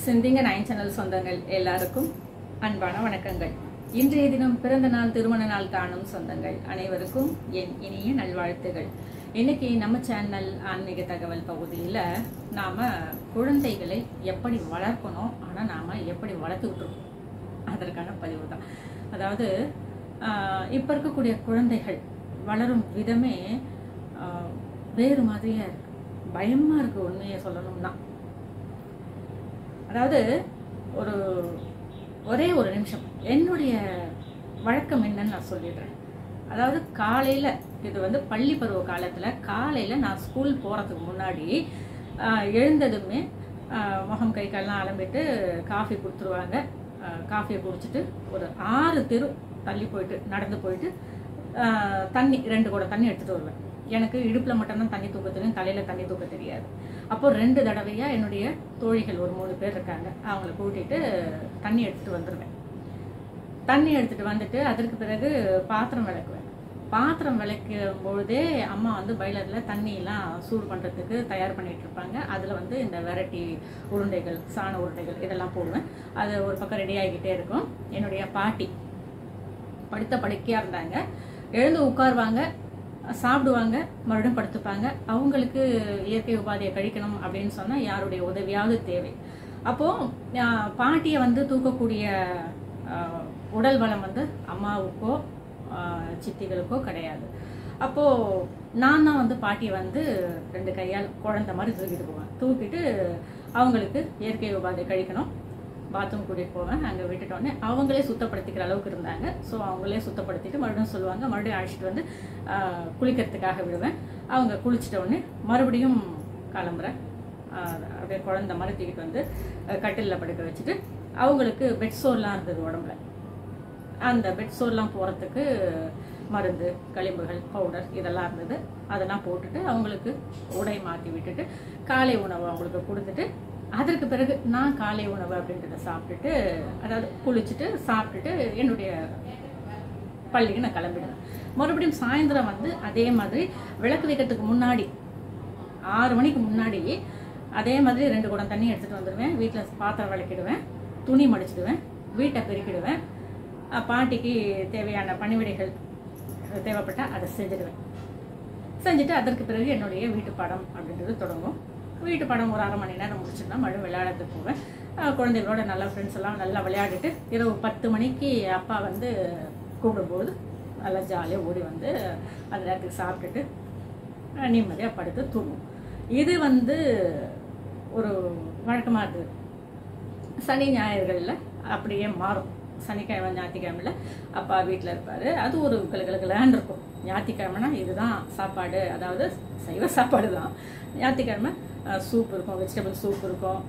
சிந்திங்க nine channel சொந்தங்கள் எல்லாருக்கும் அன்பான வணக்கங்கள் இன்றைய தினம் பிறந்த நாள் திருமண நாள் காணும் சொந்தங்கள் அனைவருக்கும் என் இனிய நல்வாழ்த்துகள் இன்னைக்கு நம்ம சேனல் ஆன்மீக தகவல் பகுதியில் நாம குழந்தைகளை எப்படி வளர்க்கணும் ஆனால் நாம எப்படி வளர்த்துக்கிட்டு இருக்கோம் அதற்கான பதிவு தான் அதாவது ஆஹ், இப்ப இருக்கக்கூடிய குழந்தைகள் வளரும் விதமே ஆஹ், வேறு மாதிரியா இருக்கு பயமா இருக்கு உண்மையை சொல்லணும்னா அதாவது ஒரு ஒரே ஒரு நிமிஷம் என்னுடைய வழக்கம் என்னன்னு நான் சொல்லிடுறேன் அதாவது காலையில் இது வந்து பள்ளி பருவ காலத்தில் காலையில் நான் ஸ்கூல் போகிறதுக்கு முன்னாடி ஆஹ், எழுந்ததுமே ஆஹ், முகம் கை கால்லாம் அலம்பிட்டு காஃபி கொடுத்துருவாங்க ஆஹ், காஃபியை குடிச்சிட்டு ஒரு ஆறு தெரு தள்ளி போயிட்டு நடந்து போயிட்டு ஆஹ், தண்ணி ரெண்டு கூட தண்ணி எடுத்துகிட்டு வருவேன் எனக்கு இடுப்பில் மட்டும்தான் தண்ணி தூக்க தெரியும் தலையில் தண்ணி தூக்க தெரியாது அப்போ ரெண்டு தடவையா என்னுடைய தோழிகள் ஒரு மூணு பேர் இருக்காங்க அவங்கள கூட்டிட்டு தண்ணி எடுத்துட்டு வந்துடுவேன் தண்ணி எடுத்துட்டு வந்துட்டு அதற்கு பிறகு பாத்திரம் விளக்குவேன் பாத்திரம் விளக்கும் பொழுதே அம்மா வந்து பைலரில் தண்ணியெல்லாம் சூடு பண்ணுறதுக்கு தயார் பண்ணிட்டு இருப்பாங்க அதில் வந்து இந்த வெரைட்டி உருண்டைகள் சாண உருண்டைகள் இதெல்லாம் போடுவேன் அது ஒரு பக்கம் ரெடி ஆகிக்கிட்டே இருக்கும் என்னுடைய பாட்டி படுத்த படுக்கையாக இருந்தாங்க எழுந்து உட்காருவாங்க சாப்பிடுவாங்க மறுபடியும் படுத்துப்பாங்க அவங்களுக்கு இயற்கை உபாதையை கழிக்கணும் அப்படின்னு சொன்னால் யாருடைய உதவியாவது தேவை அப்போது பாட்டியை வந்து தூக்கக்கூடிய ஆஹ், உடல் வளம் வந்து அம்மாவுக்கோ ஆஹ், சித்திகளுக்கோ கிடையாது அப்போது நான் தான் வந்து பாட்டியை வந்து ரெண்டு கையால் குழந்த மாதிரி தூக்கிட்டு போவேன் தூக்கிட்டு அவங்களுக்கு இயற்கை உபாதை கழிக்கணும் பாத்ரூம் கூட்டிகிட்டு போவேன் அங்கே விட்டுட்டோன்னே அவங்களே சுத்தப்படுத்திக்கிற அளவுக்கு இருந்தாங்க ஸோ அவங்களே சுத்தப்படுத்திட்டு மறுபடியும் சொல்லுவாங்க மறுபடியும் அழைச்சிட்டு வந்து ஆஹ், குளிக்கிறதுக்காக விடுவேன் அவங்க குளிச்சிட்ட உடனே மறுபடியும் கிளம்புறேன் ஆஹ், அப்படியே குழந்த மாதிரி தூக்கிட்டு வந்து கட்டிலில் படுக்க வச்சுட்டு அவங்களுக்கு பெட் சோர்லாம் இருந்தது உடம்புல அந்த பெட் சோர்லாம் போகிறதுக்கு மருந்து களிம்புகள் பவுடர் இதெல்லாம் இருந்தது அதெல்லாம் போட்டுட்டு அவங்களுக்கு உடை மாற்றி விட்டுட்டு காலை உணவு அவங்களுக்கு கொடுத்துட்டு அதற்கு பிறகு நான் காலை உணவு அப்படின்றத சாப்பிட்டுட்டு அதாவது குளிச்சுட்டு சாப்பிட்டுட்டு என்னுடைய பள்ளிக்கு நான் கிளம்பிடுவேன் மறுபடியும் சாயந்தரம் வந்து அதே மாதிரி விளக்கு வைக்கிறதுக்கு முன்னாடி ஆறு மணிக்கு முன்னாடி அதே மாதிரி ரெண்டு குடம் தண்ணி எடுத்துகிட்டு வந்துடுவேன் வீட்டில் பாத்திரம் விளக்கிடுவேன் துணி மடிச்சிடுவேன் வீட்டை பெருக்கிடுவேன் அஹ் பாட்டிக்கு தேவையான பணிவிடைகள் தேவைப்பட்டால் அதை செஞ்சிடுவேன் செஞ்சுட்டு அதற்கு பிறகு என்னுடைய வீட்டு பாடம் அப்படின்றது தொடங்கும் வீட்டு பாடம் ஒரு அரை மணி நேரம் முடிச்சுட்டு மறுபடியும் விளையாடுறதுக்கு போவேன் அஹ் குழந்தைகளோட நல்லா ஃப்ரெண்ட்ஸ் எல்லாம் நல்லா விளையாடிட்டு இரவு பத்து மணிக்கு அப்பா வந்து கூப்பிடும்போது நல்லா ஜாலியாக ஓடி வந்து அந்த நேரத்துக்கு சாப்பிட்டுட்டு அஹ் நிம்மதியாக படுத்து தூங்கும் இது வந்து ஒரு வழக்கமாக இருக்குது சனி ஞாயிறுகளில் அப்படியே மாறும் சனிக்கிழமை ஞாயிற்றுக்கிழமையில் அப்பா வீட்டில் இருப்பார் அது ஒரு கலகலகலான் இருக்கும் ஞாயிற்றுக்கிழமைனா இதுதான் சாப்பாடு அதாவது சைவ சாப்பாடு தான் ஞாயிற்றுக்கிழமை சூப் இருக்கும் வெஜிடபிள் சூப் இருக்கும்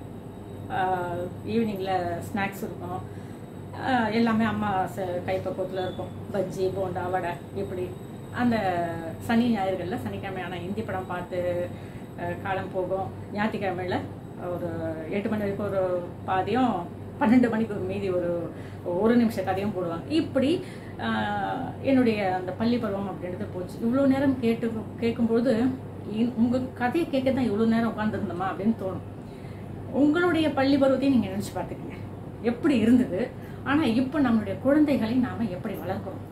ஈவினிங்கில் ஸ்நாக்ஸ் இருக்கும் ஆஹ் எல்லாமே அம்மா ச- கைப்பக்குவத்தில் இருக்கும் பஜ்ஜி போண்டா வடை இப்படி அந்த சனி ஞாயிறுகளில் சனிக்கிழமை ஆனால் இந்தி படம் பார்த்து ஆஹ் காலம் போகும் ஞாயிற்றுக்கிழமையில் ஒரு எட்டு மணி வரைக்கும் ஒரு பாதியும் பன்னெண்டு மணிக்கு ஒரு மீதி ஒரு ஒரு நிமிஷ கதையும் போடுவாங்க இப்படி ஆஹ் என்னுடைய அந்த பள்ளி பருவம் அப்படின்றது போச்சு இவ்வளோ நேரம் கேட்டு கேட்கும்பொழுது இ- உங்க கதையை கேட்க தான் இவ்வளோ நேரம் உட்காந்துருந்தோமா அப்படின்னு தோணும் உங்களுடைய பள்ளி பருவத்தையும் நீங்கள் நினச்சி பார்த்துக்கங்க எப்படி இருந்தது ஆனால் இப்போ நம்மளுடைய குழந்தைகளை நாம் எப்படி வளர்க்கிறோம்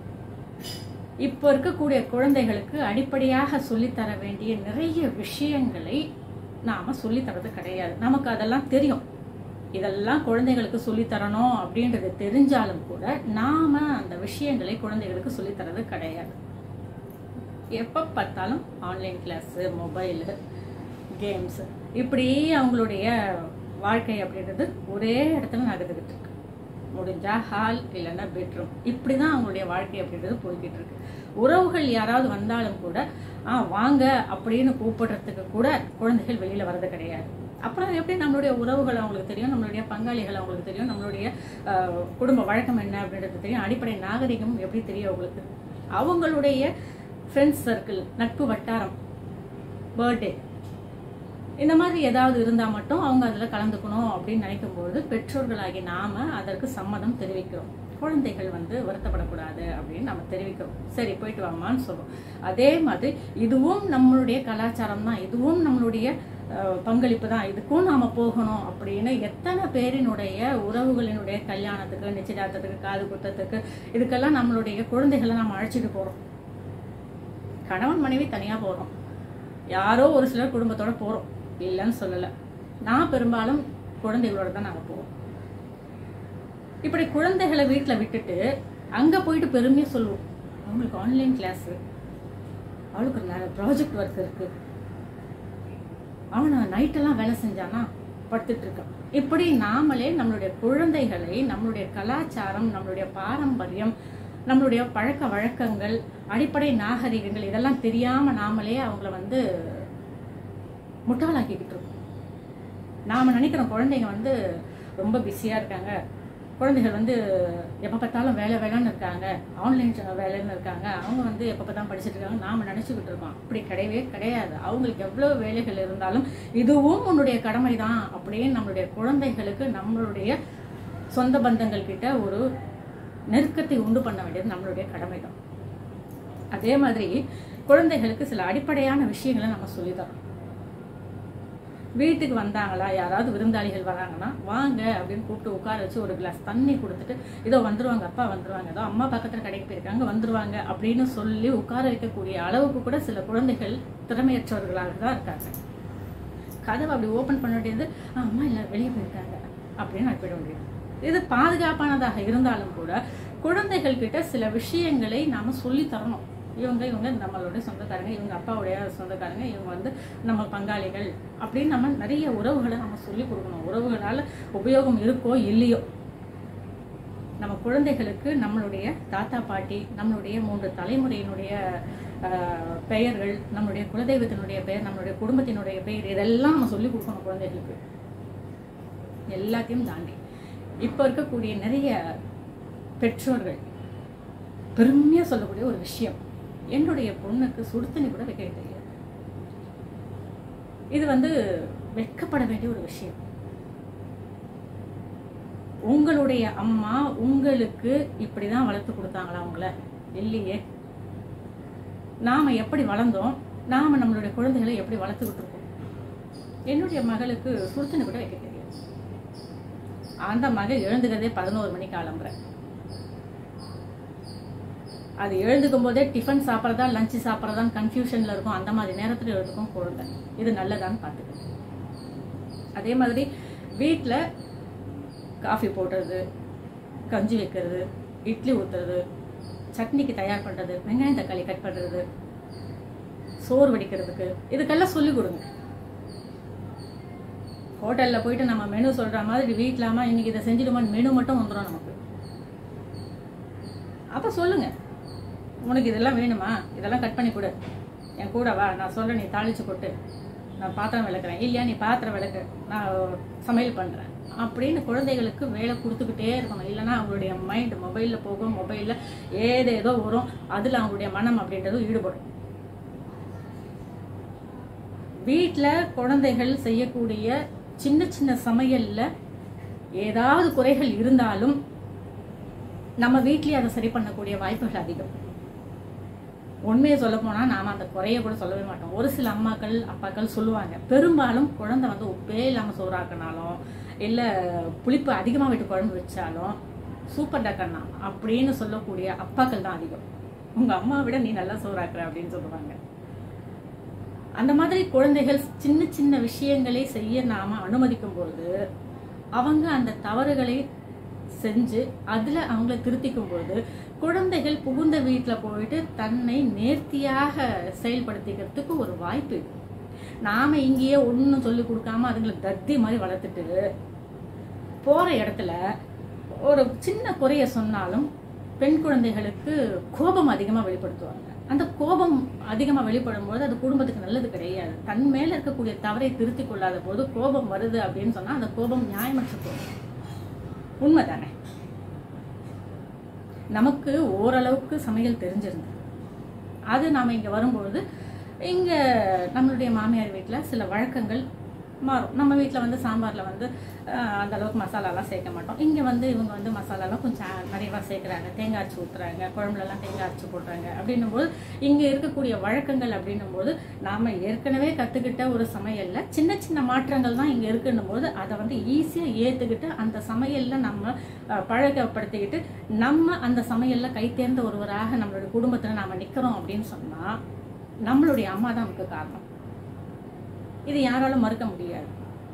இப்போ இருக்கக்கூடிய குழந்தைகளுக்கு அடிப்படையாக சொல்லித்தர வேண்டிய நிறைய விஷயங்களை நாம சொல்லித்தரது கிடையாது நமக்கு அதெல்லாம் தெரியும் இதெல்லாம் குழந்தைகளுக்கு சொல்லித்தரணும் அப்படின்றது தெரிஞ்சாலும் கூட நாம அந்த விஷயங்களை குழந்தைகளுக்கு சொல்லித்தரது கிடையாது எப்போ பார்த்தாலும் ஆன்லைன் கிளாஸு மொபைலு கேம்ஸு இப்படி அவங்களுடைய வாழ்க்கை அப்படின்றது ஒரே இடத்துல நடந்துக்கிட்டு இருக்கு முடிஞ்சா ஹால் இல்லைன்னா பெட்ரூம் இப்படி தான் அவங்களுடைய வாழ்க்கை அப்படின்றது போய்கிட்டு இருக்கு உறவுகள் யாராவது வந்தாலும் கூட ஆ வாங்க அப்படின்னு கூப்பிடுறதுக்கு கூட குழந்தைகள் வெளியில வர்றது கிடையாது அப்புறம் எப்படி நம்மளுடைய உறவுகள் அவங்களுக்கு தெரியும் நம்மளுடைய பங்காளிகள் அவங்களுக்கு தெரியும் நம்மளுடைய ஆஹ், குடும்ப வழக்கம் என்ன அப்படின்றது தெரியும் அடிப்படை நாகரிகம் எப்படி தெரியும் அவங்களுக்கு அவங்களுடைய ஃப்ரெண்ட்ஸ் சர்க்கிள் நட்பு வட்டாரம் பர்த்டே இந்த மாதிரி ஏதாவது இருந்தால் மட்டும் அவங்க அதில் கலந்துக்கணும் அப்படின்னு நினைக்கும்போது பெற்றோர்களாகி நாம அதற்கு சம்மதம் தெரிவிக்கிறோம் குழந்தைகள் வந்து வருத்தப்படக்கூடாது அப்படின்னு நம்ம தெரிவிக்கிறோம் சரி போயிட்டு வாமான்னு சொல்றோம் அதே மாதிரி இதுவும் நம்மளுடைய கலாச்சாரம் தான் இதுவும் நம்மளுடைய அஹ், பங்களிப்பு தான் இதுக்கும் நாம போகணும் அப்படின்னு எத்தனை பேரினுடைய உறவுகளினுடைய கல்யாணத்துக்கு நிச்சயதார்த்தத்துக்கு காது குத்தத்துக்கு இதுக்கெல்லாம் நம்மளுடைய குழந்தைகளை நம்ம அழைச்சிட்டு போறோம் கணவன் மனைவி தனியா போறோம் யாரோ ஒரு சிலர் குடும்பத்தோட போறோம் இல்லைன்னு சொல்லல நான் பெரும்பாலும் குழந்தைகளோட தான் நாங்க போவோம் இப்படி குழந்தைகளை வீட்டில் விட்டுட்டு அங்க போயிட்டு பெருமையா சொல்லுவோம் அவங்களுக்கு ஆன்லைன் கிளாஸ் அவளுக்கு நிறைய ப்ராஜெக்ட் ஒர்க் இருக்கு அவனை நைட்டெல்லாம் வேலை செஞ்சானா படுத்துட்டு இருக்கான் இப்படி நாமளே நம்மளுடைய குழந்தைகளை நம்மளுடைய கலாச்சாரம் நம்மளுடைய பாரம்பரியம் நம்மளுடைய பழக்க வழக்கங்கள் அடிப்படை நாகரிகங்கள் இதெல்லாம் தெரியாம நாமளே அவங்கள வந்து முட்டாளாக்கிக்கிட்டு இருக்கோம் நாம நினைக்கிறோம் குழந்தைங்க வந்து ரொம்ப பிஸியா இருக்காங்க குழந்தைகள் வந்து எப்போ பார்த்தாலும் வேலை வேலைன்னு இருக்காங்க ஆன்லைன் வேலைன்னு இருக்காங்க அவங்க வந்து எப்போ பார்த்தாலும் படிச்சுட்டு இருக்காங்க நாம நினச்சிக்கிட்டு இருக்கோம் அப்படி கிடையவே கிடையாது அவங்களுக்கு எவ்வளோ வேலைகள் இருந்தாலும் இதுவும் உன்னுடைய கடமை தான் அப்படின்னு நம்மளுடைய குழந்தைகளுக்கு நம்மளுடைய சொந்த பந்தங்கள் கிட்ட ஒரு நெருக்கத்தை உண்டு பண்ண வேண்டியது நம்மளுடைய கடமை தான் அதே மாதிரி குழந்தைகளுக்கு சில அடிப்படையான விஷயங்களை நம்ம சொல்லித்தரோம் வீட்டுக்கு வந்தாங்களா யாராவது விருந்தாளிகள் வராங்கன்னா வாங்க அப்படின்னு கூப்பிட்டு உட்கார வச்சு ஒரு கிளாஸ் தண்ணி கொடுத்துட்டு இதோ வந்துருவாங்க அப்பா வந்துருவாங்க ஏதோ அம்மா பக்கத்துல கடைக்கு போயிருக்காங்க வந்துருவாங்க அப்படின்னு சொல்லி உட்கார வைக்கக்கூடிய அளவுக்கு கூட சில குழந்தைகள் திறமையற்றவர்களாக தான் இருக்காங்க கதவை அப்படி ஓபன் பண்ண வேண்டியது "ஆ, அம்மா இல்லை வெளியே போயிருக்காங்க அப்படின்னு அனுப்பிட முடியும் இது பாதுகாப்பானதாக இருந்தாலும் கூட குழந்தைகள் கிட்ட சில விஷயங்களை நாம சொல்லி தரணும் இவங்க இவங்க நம்மளுடைய சொந்தக்காரங்க இவங்க அப்பாவுடைய சொந்தக்காரங்க இவங்க வந்து நம்ம பங்காளிகள் அப்படின்னு நம்ம நிறைய உறவுகளை நம்ம சொல்லி கொடுக்கணும் உறவுகளால உபயோகம் இருக்கோ இல்லையோ நம்ம குழந்தைகளுக்கு நம்மளுடைய தாத்தா பாட்டி நம்மளுடைய மூன்று தலைமுறையினுடைய ஆஹ், பெயர்கள் நம்மளுடைய குலதெய்வத்தினுடைய பெயர் நம்மளுடைய குடும்பத்தினுடைய பெயர் இதெல்லாம் நம்ம சொல்லி கொடுக்கணும் குழந்தைகளுக்கு எல்லாத்தையும் தாண்டி இப்போ இருக்கக்கூடிய நிறைய பெற்றோர்கள் பெருமையா சொல்லக்கூடிய ஒரு விஷயம் என்னுடைய பொண்ணுக்கு சுடுதண்ணி கூட வைக்க தெரியாது இது வந்து வெட்கப்பட வேண்டிய ஒரு விஷயம் உங்களுடைய அம்மா உங்களுக்கு இப்படிதான் வளர்த்து கொடுத்தாங்களா உங்களை இல்லையே நாம எப்படி வளர்ந்தோம் நாம நம்மளுடைய குழந்தைகளை எப்படி வளர்த்துக்கிட்டு இருக்கோம் என்னுடைய மகளுக்கு சுடுதண்ணி கூட வைக்க தெரியாது அந்த மகள் எழுந்துக்கிறதே பதினோரு மணிக்கு கிளம்புறேன் அது எழுந்துக்கும் போதே டிஃபன் சாப்பிட்றதா லஞ்சு சாப்பிட்றதான்னு கன்ஃபியூஷன்ல இருக்கும் அந்த மாதிரி நேரத்தில் எழுதுக்கும் குழந்தை இது நல்லதான்னு பார்த்துக்கணும் அதே மாதிரி வீட்டில் காஃபி போடுறது கஞ்சி வைக்கிறது இட்லி ஊத்துறது சட்னிக்கு தயார் பண்றது வெங்காயம் தக்காளி கட் பண்றது சோறு வடிக்கிறதுக்கு இதுக்கெல்லாம் சொல்லிக் கொடுங்க ஹோட்டல்ல போயிட்டு நம்ம மெனு சொல்ற மாதிரி வீட்லாமா இன்னைக்கு இதை செஞ்சிடுமான்னு மெனு மட்டும் வந்துடும் நமக்கு அப்ப சொல்லுங்க உனக்கு இதெல்லாம் வேணுமா இதெல்லாம் கட் பண்ணி கொடு என் கூட வா நான் சொல்றேன் நீ தாளிச்சு கொட்டு நான் பாத்திரம் விளக்குறேன் இல்லையா நீ பாத்திரம் விளக்கு நான் சமையல் பண்றேன் அப்படின்னு குழந்தைகளுக்கு வேலை கொடுத்துக்கிட்டே இருக்கணும் இல்லைன்னா அவங்களுடைய மைண்ட் மொபைல்ல போகும் மொபைல்ல ஏதேதோ வரும் அதுல அவங்களுடைய மனம் அப்படின்றதும் ஈடுபடும் வீட்ல குழந்தைகள் செய்யக்கூடிய சின்ன சின்ன சமையல்ல ஏதாவது குறைகள் இருந்தாலும் நம்ம வீட்லயே அதை சரி பண்ணக்கூடிய வாய்ப்புகள் அதிகம் உண்மையை சொல்ல போனா நாம அந்த குறைய கூட சொல்லவே மாட்டோம் ஒரு சில அம்மாக்கள் அப்பாக்கள் சொல்லுவாங்க பெரும்பாலும் குழந்தை வந்து உப்பே இல்லாம சோறாக்கினாலும் இல்ல புளிப்பு அதிகமா விட்டு குழம்பு வச்சாலும் சூப்பர் டக்கண்ணா அப்படின்னு சொல்லக்கூடிய அப்பாக்கள் தான் அதிகம் உங்க அம்மா விட நீ நல்லா சோறாக்குற அப்படின்னு சொல்லுவாங்க அந்த மாதிரி குழந்தைகள் சின்ன சின்ன விஷயங்களை செய்ய நாம அனுமதிக்கும் பொழுது அவங்க அந்த தவறுகளை செஞ்சு அதுல அவங்கள திருத்திக்கும் பொழுது குழந்தைகள் புகுந்த வீட்டுல போயிட்டு தன்னை நேர்த்தியாக செயல்படுத்திக்கிறதுக்கு ஒரு வாய்ப்பு இருக்கு நாம இங்கேயே ஒன்றும் சொல்லி கொடுக்காம அதுங்களை தத்தி மாதிரி வளர்த்துட்டு போற இடத்துல ஒரு சின்ன குறைய சொன்னாலும் பெண் குழந்தைகளுக்கு கோபம் அதிகமா வெளிப்படுத்துவாங்க அந்த கோபம் அதிகமா வெளிப்படும் போது அது குடும்பத்துக்கு நல்லது கிடையாது தன் மேல இருக்கக்கூடிய தவறை திருத்திக் கொள்ளாத போது கோபம் வருது அப்படின்னு சொன்னா அந்த கோபம் நியாயமற்ற கோபம் உண்மைதானே நமக்கு ஓரளவுக்கு சமையல் தெரிஞ்சிருந்தது அது நாம இங்க வரும்பொழுது இங்க நம்மளுடைய மாமியார் வீட்டுல சில வழக்கங்கள் மாறும் நம்ம வீட்டில் வந்து சாம்பாரில் வந்து ஆஹ், அந்த அளவுக்கு மசாலாலாம் சேர்க்க மாட்டோம் இங்கே வந்து இவங்க வந்து மசாலாலாம் கொஞ்சம் நிறையவா சேர்க்குறாங்க தேங்காய் அரைச்சி ஊற்றுறாங்க குழம்புலலாம் தேங்காய் அரைச்சி போடுறாங்க அப்படின்னும் போது இங்கே இருக்கக்கூடிய வழக்கங்கள் அப்படின்னும் போது நாம் ஏற்கனவே கற்றுக்கிட்ட ஒரு சமையலில் சின்ன சின்ன மாற்றங்கள் தான் இங்கே இருக்குன்னும் போது அதை வந்து ஈஸியாக ஏற்றுக்கிட்டு அந்த சமையலில் நம்ம ஆஹ், பழக்கப்படுத்திக்கிட்டு நம்ம அந்த சமையலில் கை தேர்ந்த ஒருவராக நம்மளுடைய குடும்பத்தில் நாம் நிற்கிறோம் அப்படின்னு சொன்னால் நம்மளுடைய அம்மா தான் நமக்கு காரணம் இது யாராலும் மறுக்க முடியாது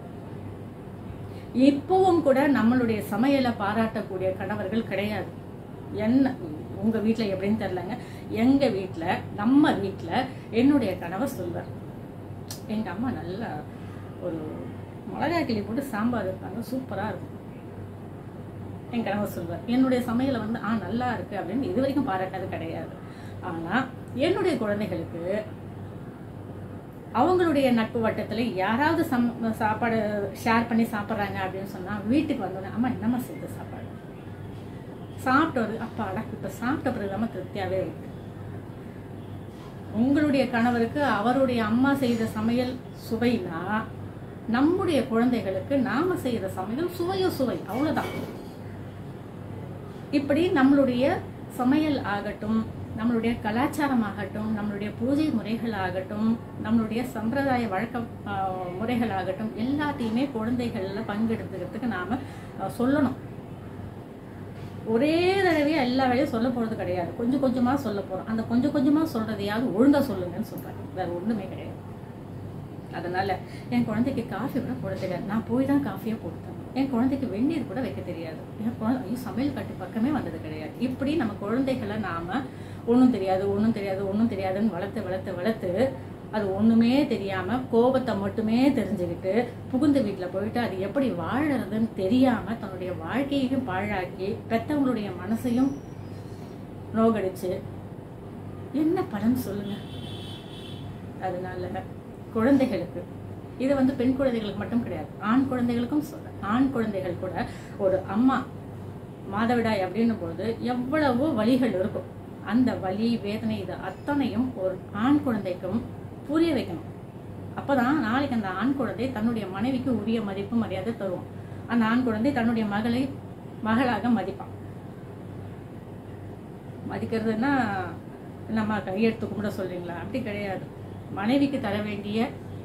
இப்பவும் கூட நம்மளுடைய சமையலை பாராட்டக்கூடிய கணவர்கள் கிடையாது என்ன உங்க வீட்டில் எப்படின்னு தெரிலங்க எங்க வீட்டில் நம்ம வீட்டில் என்னுடைய கணவர் சொல்வார் எங்க அம்மா நல்லா ஒரு மிளகாய் கிளி போட்டு சாம்பார் வைப்பாங்க சூப்பரா இருக்கும் என் கணவர் சொல்வார் என்னுடைய சமையலை வந்து ஆ நல்லா இருக்கு அப்படின்னு இது வரைக்கும் பாராட்டாது கிடையாது ஆனா என்னுடைய குழந்தைகளுக்கு அவங்களுடைய நட்பு வட்டத்துல யாராவது சம் சாப்பாடு ஷேர் பண்ணி சாப்பிட்றாங்க அப்படின்னு சொன்னா வீட்டுக்கு வந்தோடனே அம்மா என்னம்மா செய்த சாப்பாடு சாப்பிட்டு வந்து அப்பாடா இப்ப சாப்பிட்ட பிறகு நம்ம திருப்தியாவே இருக்கு உங்களுடைய கணவருக்கு அவருடைய அம்மா செய்த சமையல் சுவைனா நம்முடைய குழந்தைகளுக்கு நாம செய்யற சமையல் சுவையோ சுவை அவ்வளவுதான் இப்படி நம்மளுடைய சமையல் ஆகட்டும் நம்மளுடைய கலாச்சாரம் ஆகட்டும் நம்மளுடைய பூஜை முறைகள் ஆகட்டும் நம்மளுடைய சம்பிரதாய வழக்க ஆஹ், முறைகள் ஆகட்டும் எல்லாத்தையுமே குழந்தைகள்ல பங்கெடுத்துக்கிறதுக்கு நாம ஆஹ், சொல்லணும் ஒரே தடவையா எல்லா வேலையும் சொல்ல போறது கிடையாது கொஞ்சம் கொஞ்சமா சொல்ல போறோம் அந்த கொஞ்சம் கொஞ்சமா சொல்றதையாவது ஒழுங்கா சொல்லுங்கன்னு சொல்றேன் வேற ஒண்ணுமே கிடையாது அதனால என் குழந்தைக்கு காஃபி கூட போட தெரியாது நான் போய் தான் காஃபியே போட்டேன் என் குழந்தைக்கு வெந்நீர் கூட வைக்க தெரியாது என் குழந்தை ஐயோ சமையல் கட்டு பக்கமே வந்தது கிடையாது இப்படி நம்ம குழந்தைகளை நாம ஒன்றும் தெரியாது ஒன்றும் தெரியாது ஒன்றும் தெரியாதுன்னு வளர்த்து வளர்த்து வளர்த்து அது ஒண்ணுமே தெரியாம கோபத்தை மட்டுமே தெரிஞ்சுக்கிட்டு புகுந்த வீட்டில் போயிட்டு அது எப்படி வாழறதுன்னு தெரியாம தன்னுடைய வாழ்க்கையையும் பாழாக்கி பெத்தவங்களுடைய மனசையும் நோகடிச்சு என்ன பலன் சொல்லுங்க அதனால குழந்தைகளுக்கு இது வந்து பெண் குழந்தைகளுக்கு மட்டும் கிடையாது ஆண் குழந்தைகளுக்கும் சொல்றேன் ஆண் குழந்தைகள் கூட ஒரு அம்மா மாதவிடாய் அப்படின்னும் போது எவ்வளவோ வலிகள் இருக்கும் அந்த வலி வேதனை இது அத்தனையும் ஒரு ஆண் குழந்தைக்கும் புரிய வைக்கணும் அப்பதான் நாளைக்கு அந்த ஆண் குழந்தை தன்னுடைய மனைவிக்கு உரிய மதிப்பு மரியாதை தரும் அந்த ஆண் குழந்தை தன்னுடைய மகளை மகளாக மதிப்பான் மதிக்கிறதுன்னா நம்ம கையெடுத்து கும்பிட சொல்றீங்களா அப்படி கிடையாது மனைவிக்கு தர வேண்டிய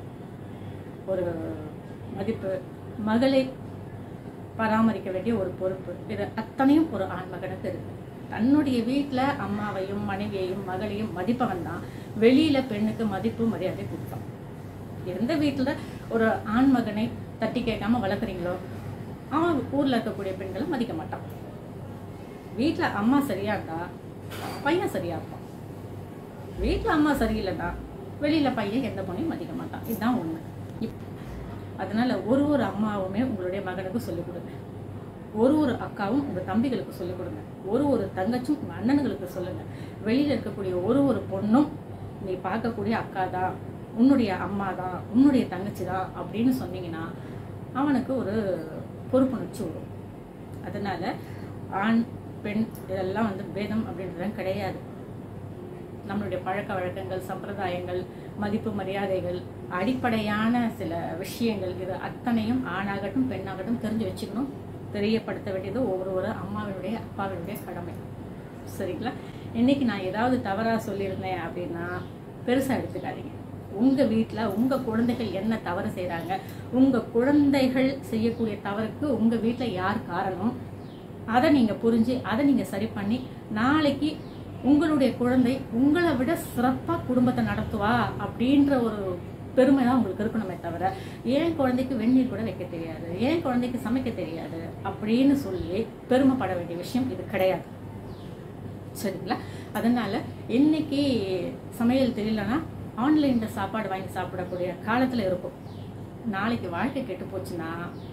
ஒரு மதிப்பு மகளை பராமரிக்க வேண்டிய ஒரு பொறுப்பு இது அத்தனையும் ஒரு ஆண் மகனுக்கு இருக்கு தன்னுடைய வீட்டில் அம்மாவையும் மனைவியையும் மகளையும் மதிப்பவன் தான் வெளியில பெண்ணுக்கு மதிப்பு மரியாதை கொடுப்பான் எந்த வீட்டில் ஒரு ஆண் மகனை தட்டி கேட்காம வளர்க்குறீங்களோ அவன் ஊர்ல இருக்கக்கூடிய பெண்களை மதிக்க மாட்டான் வீட்ல அம்மா சரியா இருந்தா பையன் சரியா இருப்பான் வீட்ல அம்மா சரியில்லைன்னா வெளியில பையன் எந்த பொண்ணையும் மதிக்க மாட்டான் இதுதான் உண்மை இப் அதனால ஒரு ஒரு அம்மாவுமே உங்களுடைய மகனுக்கு சொல்லிக் கொடுங்க ஒரு ஒரு அக்காவும் உங்க தம்பிகளுக்கு சொல்லிக் கொடுங்க ஒரு ஒரு தங்கச்சும் உங்க அண்ணனுங்களுக்கு சொல்லுங்க வெளியில இருக்கக்கூடிய ஒரு ஒரு பொண்ணும் நீ பார்க்கக்கூடிய அக்கா தான் உன்னுடைய அம்மா தான் உன்னுடைய தங்கச்சி தான் அப்படின்னு சொன்னீங்கன்னா அவனுக்கு ஒரு பொறுப்புணர்ச்சி வரும் அதனால ஆண் பெண் இதெல்லாம் வந்து பேதம் அப்படின்றதுலாம் கிடையாது நம்மளுடைய பழக்க வழக்கங்கள் சம்பிரதாயங்கள் மதிப்பு மரியாதைகள் அடிப்படையான சில விஷயங்கள் இது அத்தனையும் ஆணாகட்டும் பெண்ணாகட்டும் தெரிஞ்சு வச்சுக்கணும் தெரியப்படுத்த வேண்டியது ஒவ்வொரு ஒரு அம்மாவினுடைய அப்பாவினுடைய கடமை சரிங்களா இன்னைக்கு நான் ஏதாவது தவறா சொல்லியிருந்தேன் அப்படின்னா பெருசா எடுத்துக்காதீங்க உங்க வீட்ல உங்க குழந்தைகள் என்ன தவறு செய்றாங்க உங்க குழந்தைகள் செய்யக்கூடிய தவறுக்கு உங்க வீட்ல யார் காரணம் அதை நீங்க புரிஞ்சு அதை நீங்க சரி பண்ணி நாளைக்கு உங்களுடைய குழந்தை உங்களை விட சிறப்பா குடும்பத்தை நடத்துவா அப்படின்ற ஒரு பெருமை தான் உங்களுக்கு இருக்கணுமே தவிர ஏன் குழந்தைக்கு வெந்நீர் கூட வைக்க தெரியாது ஏன் குழந்தைக்கு சமைக்க தெரியாது அப்படின்னு சொல்லி பெருமைப்பட வேண்டிய விஷயம் இது கிடையாது சரிங்களா அதனால இன்னைக்கு சமையல் தெரியலனா ஆன்லைன்ல சாப்பாடு வாங்கி சாப்பிடக்கூடிய காலத்துல இருக்கும் நாளைக்கு வாழ்க்கை கெட்டு போச்சுன்னா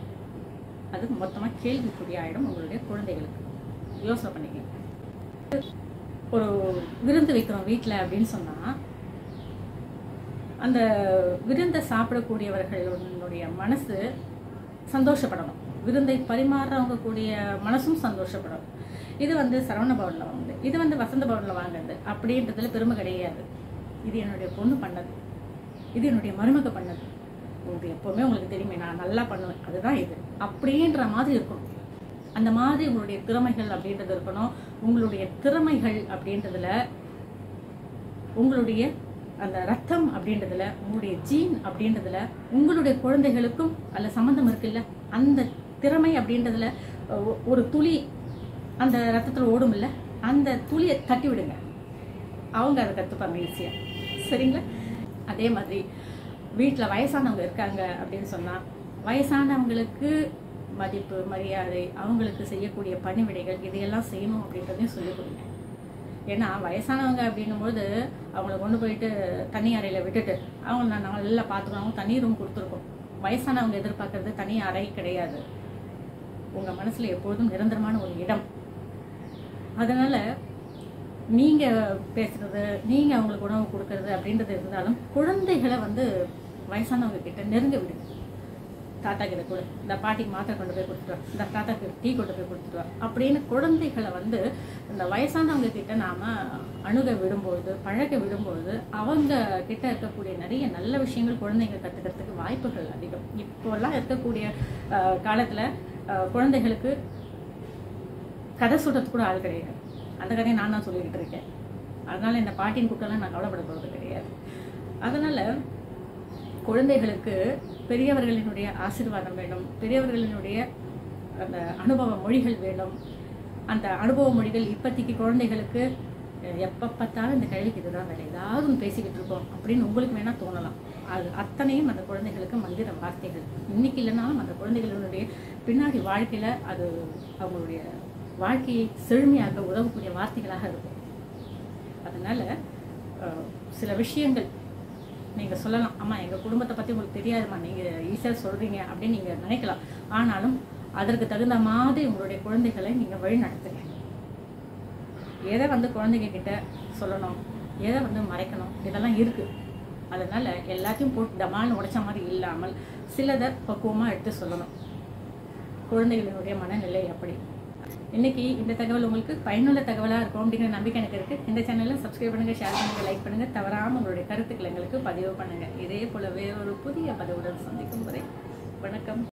அது மொத்தமா கேள்விக்குறி ஆயிடும் உங்களுடைய குழந்தைகளுக்கு யோசனை பண்ணிக்கங்க ஒரு விருந்து வைக்கிறோம் வீட்ல அப்படின்னு சொன்னா அந்த விருந்தை சாப்பிடக்கூடியவர்களுடைய மனசு சந்தோஷப்படணும் விருந்தை பரிமாறுறவங்க கூடிய மனசும் சந்தோஷப்படணும் இது வந்து சரவண பவன்ல வாங்குது இது வந்து வசந்த பவன்ல வாங்குறது அப்படின்றதுல பெருமை கிடையாது இது என்னுடைய பொண்ணு பண்ணது இது என்னுடைய மருமக பண்ணது உங்களுக்கு எப்போவுமே உங்களுக்கு தெரியுமே நான் நல்லா பண்ணுவேன் அதுதான் இது அப்படின்ற மாதிரி இருக்கணும் அந்த மாதிரி உங்களுடைய திறமைகள் அப்படின்றது இருக்கணும் உங்களுடைய திறமைகள் அப்படின்றதுல உங்களுடைய அந்த ரத்தம் அப்படின்றதுல உங்களுடைய ஜீன் அப்படின்றதுல உங்களுடைய குழந்தைகளுக்கும் அதில் சம்மந்தம் இருக்குல்ல அந்த திறமை அப்படின்றதுல ஒ- ஒரு துளி அந்த ரத்தத்தில் ஓடும் இல்ல அந்த துளியை தட்டி விடுங்க அவங்க அதை கற்றுப்பாங்க ஈஸியாக சரிங்களா அதே மாதிரி வீட்டில் வயசானவங்க இருக்காங்க அப்படின்னு சொன்னால் வயசானவங்களுக்கு மதிப்பு மரியாதை அவங்களுக்கு செய்யக்கூடிய பணிவிடைகள் இதையெல்லாம் செய்யணும் அப்படின்றதையும் சொல்லிக் கொடுங்க ஏன்னா வயசானவங்க அப்படின்னும்போது அவங்கள கொண்டு போயிட்டு தனி அறையில் விட்டுட்டு அவங்க நான் நல்லா பார்த்துக்கணும் தனி ரூம் கொடுத்துருக்கோம் வயசானவங்க எதிர்பார்க்கறது தனி அறை கிடையாது உங்கள் மனசில் எப்பொழுதும் நிரந்தரமான ஒரு இடம் அதனால நீங்க பேசுறது நீங்க அவங்களுக்கு உணவு கொடுக்கறது அப்படின்றது இருந்தாலும் குழந்தைகளை வந்து வயசானவங்க கிட்ட நெருங்க விடுங்க தாத்தா கிட்ட கொடு இந்த பாட்டிக்கு மாத்திரை கொண்டு போய் கொடுத்துட்டு வா இந்த தாத்தாக்கு டீ கொண்டு போய் கொடுத்துட்டு வா அப்படின்னு குழந்தைகளை வந்து இந்த வயசானவங்க கிட்ட நாம அணுக விடும்பொழுது பழக விடும்பொழுது அவங்க கிட்ட இருக்கக்கூடிய நிறைய நல்ல விஷயங்கள் குழந்தைங்க கத்துக்கிறதுக்கு வாய்ப்புகள் அதிகம் இப்போல்லாம் இருக்கக்கூடிய அஹ், காலத்துல அஹ், குழந்தைகளுக்கு கதை சொல்றதுக்கு கூட ஆள் கிடையாது அந்த கதையை நான் தான் சொல்லிக்கிட்டு இருக்கேன் அதனால இந்த பாட்டின் கூட்டம்லாம் நான் கவலைப்பட போகிறது கிடையாது அதனால குழந்தைகளுக்கு பெரியவர்களினுடைய ஆசீர்வாதம் வேணும் பெரியவர்களினுடைய அந்த அனுபவ மொழிகள் வேணும் அந்த அனுபவ மொழிகள் இப்போதைக்கு குழந்தைகளுக்கு அஹ், எப்போ பார்த்தாலும் இந்த கேள்விக்கு இதுதான் வேலை ஏதாவது ஒன்று பேசிக்கிட்டு இருக்கோம் அப்படின்னு உங்களுக்கு வேணா தோணலாம் அது அத்தனையும் அந்த குழந்தைகளுக்கு மந்திர வார்த்தைகள் இன்னைக்கு இல்லைனாலும் அந்த குழந்தைகளுடைய பின்னாடி வாழ்க்கையில அது அவங்களுடைய வாழ்க்கையை செழுமையாக்க உதவக்கூடிய வார்த்தைகளாக இருக்கும் அதனால அஹ், சில விஷயங்கள் நீங்க சொல்லலாம் அம்மா எங்க குடும்பத்தை பத்தி உங்களுக்கு தெரியாதும்மா நீங்க ஈஸியா சொல்றீங்க அப்படின்னு நீங்க நினைக்கலாம் ஆனாலும் அதற்கு தகுந்த மாதிரி உங்களுடைய குழந்தைகளை நீங்க வழி நடத்துங்க எதை வந்து குழந்தைங்க கிட்ட சொல்லணும் எதை வந்து மறைக்கணும் இதெல்லாம் இருக்கு அதனால எல்லாத்தையும் போட்டு டமால்னு உடைச்ச மாதிரி இல்லாமல் சிலதை பக்குவமா எடுத்து சொல்லணும் குழந்தைகளினுடைய மனநிலை அப்படி இன்னைக்கு இந்த தகவல் உங்களுக்கு பயனுள்ள தகவலாக இருக்கும் அப்படிங்கிற நம்பிக்கை எனக்கு இருக்கு இந்த சேனலை சப்ஸ்கிரைப் பண்ணுங்க ஷேர் பண்ணுங்க லைக் பண்ணுங்க தவறாம உங்களுடைய கருத்துக்களை எங்களுக்கு பதிவு பண்ணுங்க இதே போல வேறொரு புதிய பதிவுடன் சந்திக்கும் வரை வணக்கம்